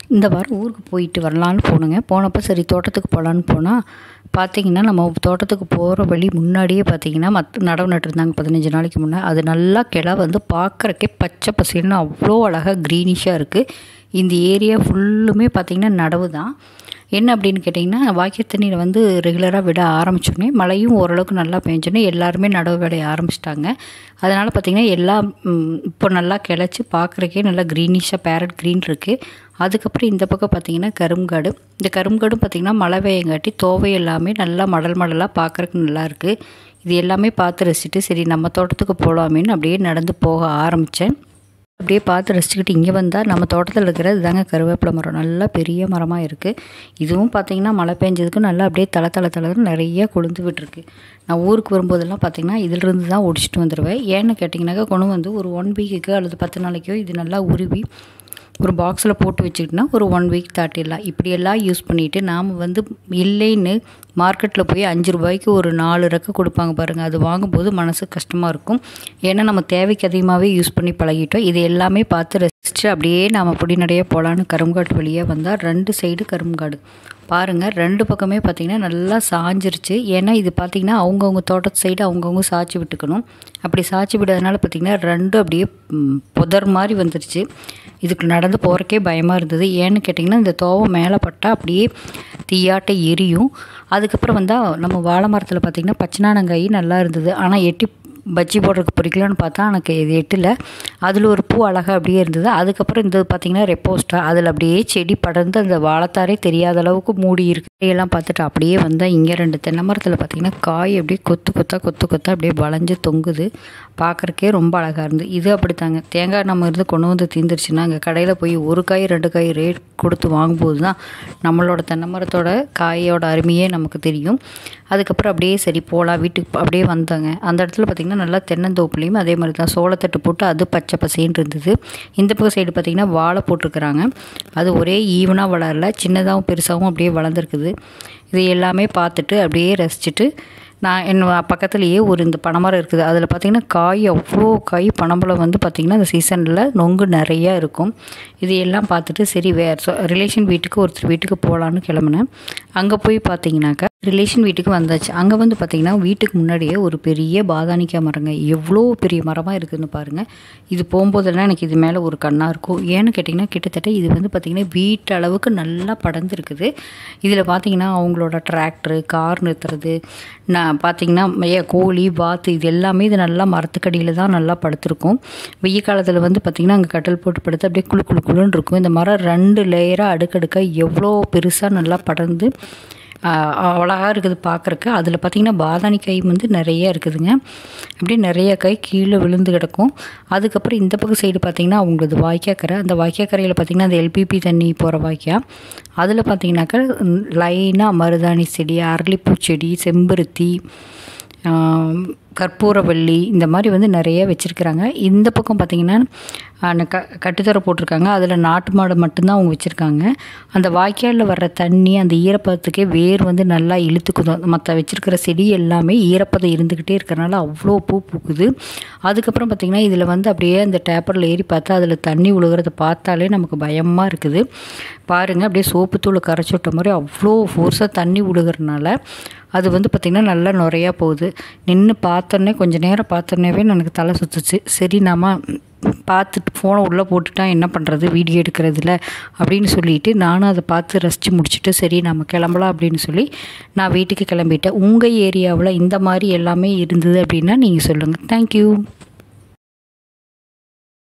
இந்த வாரம் ஊருக்கு போயிட்டு வரலான்னு போனோங்க போனப்போ சரி தோட்டத்துக்கு போகலான்னு போனால் பார்த்தீங்கன்னா நம்ம தோட்டத்துக்கு போகிற வழி முன்னாடியே பார்த்தீங்கன்னா மற்ற நடவு நட்டுருந்தாங்க பதினஞ்சு நாளைக்கு முன்னே அது நல்லா கிளை வந்து பார்க்குறக்கே பச்சை பசேல்னு அவ்வளோ அழகாக க்ரீனிஷாக இருக்குது இந்த ஏரியா ஃபுல்லுமே பார்த்திங்கன்னா நடவு தான் என்ன அப்படின்னு கேட்டிங்கன்னா வாய்க்கால் தண்ணியில் வந்து ரெகுலராக விட ஆரம்பிச்சோடனே மழையும் ஓரளவுக்கு நல்லா பெஞ்சோடனே எல்லாருமே நடவு விளைய ஆரம்பிச்சிட்டாங்க அதனால் பார்த்திங்கன்னா எல்லாம் ம், இப்போ நல்லா கிளச்சி பார்க்குறக்கே நல்லா க்ரீனிஷாக பேரட் க்ரீன் இருக்குது அதுக்கப்புறம் இந்த பக்கம் பார்த்திங்கன்னா கரும்காடு இந்த கரும்காடும் பார்த்திங்கன்னா மழை பெய்யங்காட்டி தோவை எல்லாமே நல்லா மடல் மடலாக பார்க்குறக்கு நல்லா இருக்குது இது எல்லாமே பார்த்து ரசிச்சுட்டு சரி நம்ம தோட்டத்துக்கு போகலாமேன்னு அப்படியே நடந்து போக ஆரம்பித்தேன் அப்படியே பார்த்து ரசிச்சுக்கிட்டு இங்கே வந்தால் நம்ம தோட்டத்தில் இருக்கிறது தாங்க கருவேப்பிலை மரம் நல்லா பெரிய மரமாக இருக்குது இதுவும் பார்த்தீங்கன்னா மழை பெஞ்சதுக்கு நல்லா அப்படியே தலை தலை தலைன்னு நிறைய கொழுந்து விட்டுருக்கு நான் ஊருக்கு வரும்போதெல்லாம் பார்த்தீங்கன்னா இதிலிருந்து தான் ஒடிச்சிட்டு வந்துடுவேன் ஏன்னு கேட்டிங்கனாக்கா கொண்டு வந்து ஒரு ஒன் வீக்குக்கு அல்லது பத்து நாளைக்கோ இது நல்லா உருவி ஒரு பாக்ஸில் போட்டு வச்சுக்கிட்டோன்னா ஒரு ஒன் வீக் தாட்டிடலாம் இப்படியெல்லாம் யூஸ் பண்ணிவிட்டு நாம் வந்து இல்லைன்னு மார்க்கெட்டில் போய் அஞ்சு ரூபாய்க்கு ஒரு நாலு ரெக்கை கொடுப்பாங்க பாருங்கள் அது வாங்கும்போது மனசு கஷ்டமாக இருக்கும் ஏன்னா நம்ம தேவைக்கு அதிகமாகவே யூஸ் பண்ணி பழகிட்டோம் இது எல்லாமே பார்த்து ரசித்து அப்படியே நாம் பொடிநடையாக போகலான்னு கரும்காட்டு வழியாக வந்தால் ரெண்டு சைடு கரும்காடு பாருங்கள் ரெண்டு பக்கமே பார்த்திங்கன்னா நல்லா சாஞ்சிருச்சு ஏன்னா இது பார்த்திங்கன்னா அவங்கவுங்க தோட்டத்து சைடு அவங்கவுங்க சாய்ச்சி விட்டுக்கணும் அப்படி சாய்ச்சி விடாதனால பார்த்திங்கன்னா ரெண்டும் அப்படியே ம், புதர் மாதிரி வந்துருச்சு இதுக்கு நடந்து போகிறக்கே பயமாக இருந்தது ஏன்னு கேட்டிங்கன்னா இந்த தோவை மேலே பட்டால் அப்படியே தீயாட்டை எரியும் அதுக்கப்புறம் வந்தால் நம்ம வாழை மரத்தில் பார்த்திங்கன்னா பச்சைனானங்காய் நல்லா இருந்தது ஆனால் எட்டி பஜ்ஜி போடுறதுக்கு பொறிக்கலான்னு பார்த்தா எனக்கு இது எட்டில் அதில் ஒரு பூ அழகாக அப்படியே இருந்தது அதுக்கப்புறம் இந்த பார்த்திங்கன்னா ரெப்போஸ்டா அதில் அப்படியே செடி படர்ந்து அந்த வாழைத்தாரே தெரியாத அளவுக்கு மூடி இருக்கு எல்லாம் பார்த்துட்டு அப்படியே வந்தால் இங்கே ரெண்டு தென்னை மரத்தில் பார்த்திங்கன்னா காய் அப்படியே கொத்து கொத்தா கொத்து கொத்தா அப்படியே வளைஞ்சு தொங்குது பார்க்குறக்கே ரொம்ப அழகாக இருந்தது இது அப்படித்தாங்க தேங்காய் நம்ம இருந்து கொண்டு வந்து தீந்துருச்சுன்னா அங்கே கடையில் போய் ஒரு காய் ரெண்டு காய் ரேட் கொடுத்து வாங்கும்போது தான் நம்மளோட தென்னை மரத்தோட காயோட அருமையே நமக்கு தெரியும் அதுக்கப்புறம் அப்படியே சரி போகலாம் வீட்டுக்கு அப்படியே வந்தாங்க அந்த இடத்துல பார்த்திங்கன்னா நல்லா தென்னந்தோப்புலேயும் அதே மாதிரி தான் சோளத்தட்டு போட்டு அது பச்சை பசேன்னு இருந்தது இந்த பக்கம் சைடு பார்த்திங்கன்னா வாழை போட்டிருக்கிறாங்க அது ஒரே ஈவனாக வளரல சின்னதாகவும் பெருசாகவும் அப்படியே வளர்ந்துருக்குது இது எல்லாமே பார்த்துட்டு அப்படியே ரசிச்சுட்டு நான் என் பக்கத்துலேயே ஒரு இந்த பனைமரம் இருக்குது அதில் பார்த்திங்கன்னா காய் அவ்வளோ காய் பனம்பழம் வந்து பார்த்திங்கன்னா இந்த சீசனில் நொங்கு நிறையா இருக்கும் இது எல்லாம் பார்த்துட்டு சரி வேறு ரிலேஷன் வீட்டுக்கு ஒருத்தர் வீட்டுக்கு போகலான்னு கிளம்புனேன் அங்கே போய் பார்த்தீங்கன்னாக்கா ரிலேஷன் வீட்டுக்கு வந்தாச்சு அங்கே வந்து பார்த்திங்கன்னா வீட்டுக்கு முன்னாடியே ஒரு பெரிய பாதானிக்காய் மரங்க எவ்வளோ பெரிய மரமாக இருக்குதுன்னு பாருங்கள் இது போகும்போதெல்லாம் எனக்கு இது மேலே ஒரு கண்ணாக இருக்கும் ஏன்னு கேட்டிங்கன்னா கிட்டத்தட்ட இது வந்து பார்த்திங்கன்னா வீட்டளவுக்கு நல்லா படர்ந்து இருக்குது இதில் பார்த்திங்கன்னா அவங்களோட டிராக்டரு கார் நிறுத்துறது நான் பார்த்திங்கன்னா மைய கோழி வாத்து இது எல்லாமே இது நல்லா மரத்துக்கடியில் தான் நல்லா படுத்திருக்கும் வெய்ய காலத்தில் வந்து பார்த்திங்கன்னா அங்கே கட்டல் போட்டு படுத்து அப்படியே குளு குளு குளுன்னு இருக்கும் இந்த மரம் ரெண்டு லேயராக அடுக்கடுக்காக எவ்வளோ பெருசாக நல்லா படர்ந்து அழகாக இருக்குது பார்க்குறக்கு அதில் பார்த்திங்கன்னா பாதாணி காய் வந்து நிறைய இருக்குதுங்க அப்படியே நிறைய காய் கீழே விழுந்து கிடக்கும் அதுக்கப்புறம் இந்த பக்கம் சைடு பார்த்திங்கன்னா அவங்களது வாய்க்காக்கரை அந்த வாய்க்காக்கரையில் பார்த்திங்கன்னா அந்த எல்பிபி தண்ணி போகிற வாய்க்கா அதில் பார்த்திங்கனாக்கா லைனாக மருதாணி செடி அரளிப்பூ செடி செம்பருத்தி ஆம், கற்பூரவள்ளி இந்த மாதிரி வந்து நிறைய வச்சுருக்குறாங்க இந்த பக்கம் பார்த்திங்கன்னா அந்த க கட்டுத்தரை போட்டிருக்காங்க அதில் நாட்டு மாடு மட்டும்தான் அவங்க வச்சுருக்காங்க அந்த வாய்க்காலில் வர்ற தண்ணி அந்த ஈரப்பதத்துக்கே வேர் வந்து நல்லா இழுத்துக்குதும் மற்ற வச்சுருக்கிற செடி எல்லாமே ஈரப்பதம் இருந்துக்கிட்டே இருக்கிறனால அவ்வளோ பூ பூக்குது அதுக்கப்புறம் பார்த்திங்கன்னா இதில் வந்து அப்படியே அந்த டேப்பரில் ஏறி பார்த்தா அதில் தண்ணி விழுகிறத பார்த்தாலே நமக்கு பயமாக இருக்குது பாருங்கள் அப்படியே சோப்பு தூள் கரைச்சி விட்ட மாதிரி அவ்வளோ ஃபோர்ஸாக தண்ணி விழுகிறனால அது வந்து பார்த்திங்கன்னா நல்லா நுறையா போகுது நின்று பார்த்தோன்னே கொஞ்சம் நேரம் பார்த்தோன்னேவே எனக்கு தலை சுற்றுச்சு சரி நாம பார்த்துட்டு ஃபோனை உள்ளே போட்டுட்டா என்ன பண்ணுறது வீடியோ எடுக்கிறதுல அப்படின்னு சொல்லிட்டு நானும் அதை பார்த்து ரசித்து முடிச்சுட்டு சரி நம்ம கிளம்பலாம் அப்படின்னு சொல்லி நான் வீட்டுக்கு கிளம்பிட்டேன் உங்கள் ஏரியாவில் இந்த மாதிரி எல்லாமே இருந்தது அப்படின்னா நீங்கள் சொல்லுங்கள் தேங்க்யூ